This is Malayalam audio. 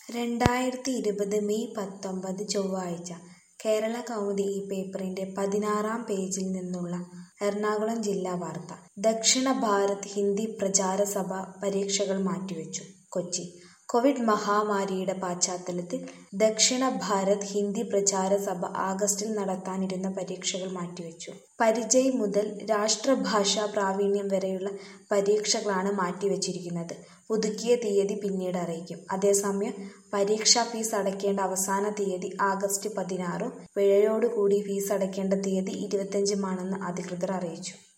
രണ്ടായിരത്തി ഇരുപത് മെയ് പത്തൊമ്പത് ചൊവ്വാഴ്ച കേരളകൗമുദി ഈ പേപ്പറിന്റെ പതിനാറാം പേജിൽ നിന്നുള്ള എറണാകുളം ജില്ലാ വാർത്ത ദക്ഷിണ ഭാരത് ഹിന്ദി പ്രചാര സഭ പരീക്ഷകൾ മാറ്റിവെച്ചു കൊച്ചി കോവിഡ് മഹാമാരിയുടെ പശ്ചാത്തലത്തിൽ ദക്ഷിണ ഭാരത് ഹിന്ദി പ്രചാര സഭ ആഗസ്റ്റിൽ നടത്താനിരുന്ന പരീക്ഷകൾ മാറ്റിവെച്ചു പരിചയ് മുതൽ രാഷ്ട്രഭാഷാ പ്രാവീണ്യം വരെയുള്ള പരീക്ഷകളാണ് മാറ്റിവെച്ചിരിക്കുന്നത് പുതുക്കിയ തീയതി പിന്നീട് അറിയിക്കും അതേസമയം പരീക്ഷാ ഫീസ് അടയ്ക്കേണ്ട അവസാന തീയതി ആഗസ്റ്റ് പതിനാറും പിഴയോടുകൂടി ഫീസ് അടയ്ക്കേണ്ട തീയതി ഇരുപത്തഞ്ചുമാണെന്ന് അധികൃതർ അറിയിച്ചു